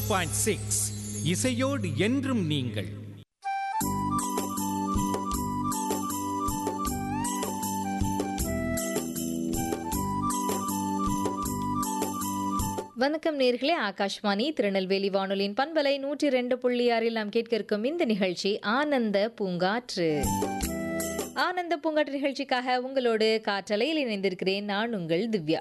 point six இசையோடு என்றும் நீங்கள் வணக்கம் நேர்களே ஆகாஷ்வாணி திருநெல்வேலி வானொலியின் பண்பலை நூற்றி ரெண்டு புள்ளி ஆறில் நாம் கேட்க இருக்கும் இந்த நிகழ்ச்சி ஆனந்த பூங்காற்று ஆனந்த பூங்காற்று நிகழ்ச்சிக்காக உங்களோடு காற்றலையில் இணைந்திருக்கிறேன் நான் உங்கள் திவ்யா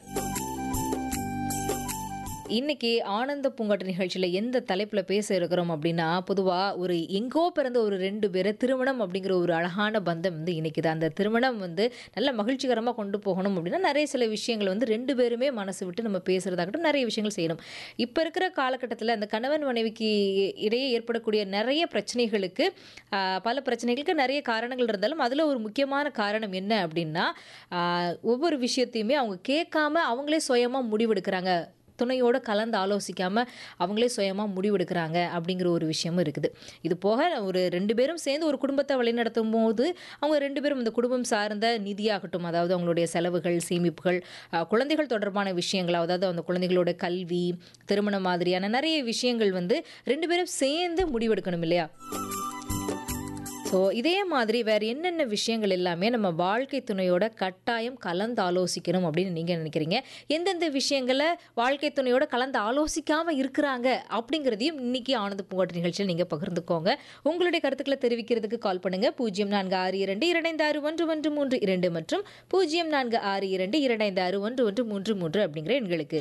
இன்னைக்கு ஆனந்த பூங்காற்று நிகழ்ச்சியில் எந்த தலைப்பில் பேச இருக்கிறோம் அப்படின்னா பொதுவாக ஒரு எங்கோ பிறந்த ஒரு ரெண்டு பேரை திருமணம் அப்படிங்கிற ஒரு அழகான பந்தம் வந்து இணைக்குது அந்த திருமணம் வந்து நல்ல மகிழ்ச்சிகரமாக கொண்டு போகணும் அப்படின்னா நிறைய சில விஷயங்கள் வந்து ரெண்டு பேருமே மனசு விட்டு நம்ம பேசுகிறதாகட்டும் நிறைய விஷயங்கள் செய்யணும் இப்போ இருக்கிற காலகட்டத்தில் அந்த கணவன் மனைவிக்கு இடையே ஏற்படக்கூடிய நிறைய பிரச்சனைகளுக்கு ஆஹ், பல பிரச்சனைகளுக்கு நிறைய காரணங்கள் இருந்தாலும் அதில் ஒரு முக்கியமான காரணம் என்ன அப்படின்னா ஆஹ், ஒவ்வொரு விஷயத்தையுமே அவங்க கேட்காம அவங்களே சுயமாக முடிவெடுக்கிறாங்க துணையோட கலந்து ஆலோசிக்காம அவங்களே சுயமாக முடிவெடுக்கிறாங்க அப்படிங்கிற ஒரு விஷயமும் இருக்குது இது போக ஒரு ரெண்டு பேரும் சேர்ந்து ஒரு குடும்பத்தை வழிநடத்தும் போது அவங்க ரெண்டு பேரும் இந்த குடும்பம் சார்ந்த நிதியாகட்டும் அதாவது அவங்களுடைய செலவுகள் சேமிப்புகள் அஹ், குழந்தைகள் தொடர்பான விஷயங்கள் அதாவது அந்த குழந்தைகளோட கல்வி திருமணம் மாதிரியான நிறைய விஷயங்கள் வந்து ரெண்டு பேரும் சேர்ந்து முடிவெடுக்கணும் இல்லையா ஸோ இதே மாதிரி வேறு என்னென்ன விஷயங்கள் எல்லாமே நம்ம வாழ்க்கை துணையோட கட்டாயம் கலந்து ஆலோசிக்கணும் அப்படின்னு நீங்கள் நினைக்கிறீங்க எந்தெந்த விஷயங்களை வாழ்க்கை துணையோட கலந்து ஆலோசிக்காமல் இருக்கிறாங்க அப்படிங்கிறதையும் இன்னைக்கு ஆனந்த பூங்காட்டு நிகழ்ச்சியில் நீங்கள் பகிர்ந்துக்கோங்க உங்களுடைய கருத்துக்களை தெரிவிக்கிறதுக்கு கால் பண்ணுங்கள் பூஜ்ஜியம் நான்கு ஆறு இரண்டு இரண்டு ஆறு ஒன்று ஒன்று மூன்று இரண்டு மற்றும் பூஜ்ஜியம் நான்கு ஆறு இரண்டு இரண்டு ஆறு ஒன்று ஒன்று மூன்று மூன்று அப்படிங்கிற எண்களுக்கு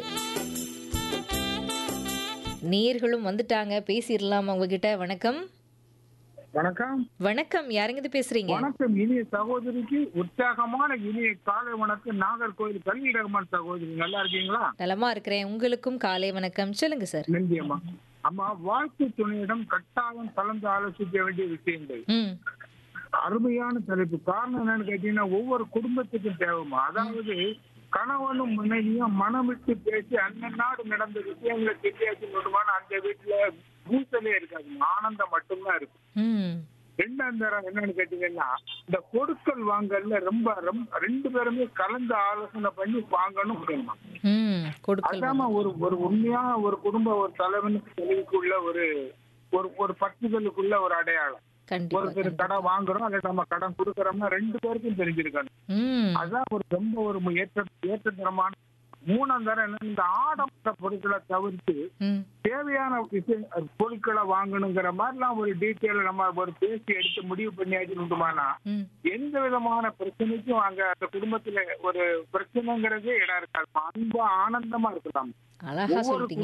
நேர்களும் வந்துட்டாங்க பேசிடலாம் உங்ககிட்ட வணக்கம் வணக்கம் வணக்கம் யாருங்க இது பேசுறீங்க வணக்கம் இனிய சகோதரிக்கு உற்சாகமான இனிய காலை வணக்கம் நாகர்கோவில் கல்வி ரகமான் சகோதரி நல்லா இருக்கீங்களா நலமா இருக்கிறேன் உங்களுக்கும் காலை வணக்கம் சொல்லுங்க சார் நன்றி அம்மா அம்மா வாழ்க்கை துணையிடம் கட்டாயம் கலந்து ஆலோசிக்க வேண்டிய விஷயங்கள் ம் அருமையான தலைப்பு காரணம் என்னன்னு கேட்டீங்கன்னா ஒவ்வொரு குடும்பத்துக்கும் தேவைமா அதாவது கணவனும் மனைவியும் மனம் விட்டு பேசி அண்ணன் நாடு நடந்த விஷயங்களை தெரியாச்சு கொண்டுமான அந்த வீட்டுல பூசலே இருக்காது ஆனந்தம் மட்டும்தான் இருக்கும் ம் ரெண்டாம் தரம் என்னன்னு கேட்டீங்கன்னா இந்த கொடுக்கல் வாங்கல்ல ரொம்ப ரொம்ப ரெண்டு பேருமே கலந்து ஆலோசனை பண்ணி வாங்கணும் அப்படின்னா ம் கொடுக்கல் அதாம ஒரு ஒரு உண்மையான ஒரு குடும்ப ஒரு தலைவனுக்கு தலைவிக்குள்ள ஒரு ஒரு ஒரு பற்றுதலுக்குள்ள ஒரு அடையாளம் கண்டிப்பா ஒருத்தர் கடன் வாங்குறோம் அல்ல நம்ம கடன் கொடுக்கறோம்னா ரெண்டு பேருக்கும் தெரிஞ்சிருக்கணும் ம் அதான் ஒரு ரொம்ப ஒரு ஏற்ற ஏற்றத்தரமான மூணாம் தரம் என்ன இந்த ஆடம்பர பொருட்களை தவிர்த்து ம் தேவையான விஷய பொருட்களை வாங்கணுங்கிற மாதிரிலாம் ஒரு டீட்டெயில் நம்ம ஒரு பேசி எடுத்து முடிவு பண்ணியாச்சு உண்டுமானா ம் எந்த விதமான பிரச்சனைக்கும் அங்க அந்த குடும்பத்துல ஒரு பிரச்சனைங்கிறதே இடம் இருக்காது அன்பா ஆனந்தமா இருக்கலாம் அழகா ஒவ்வொரு சொல்லிட்டீங்க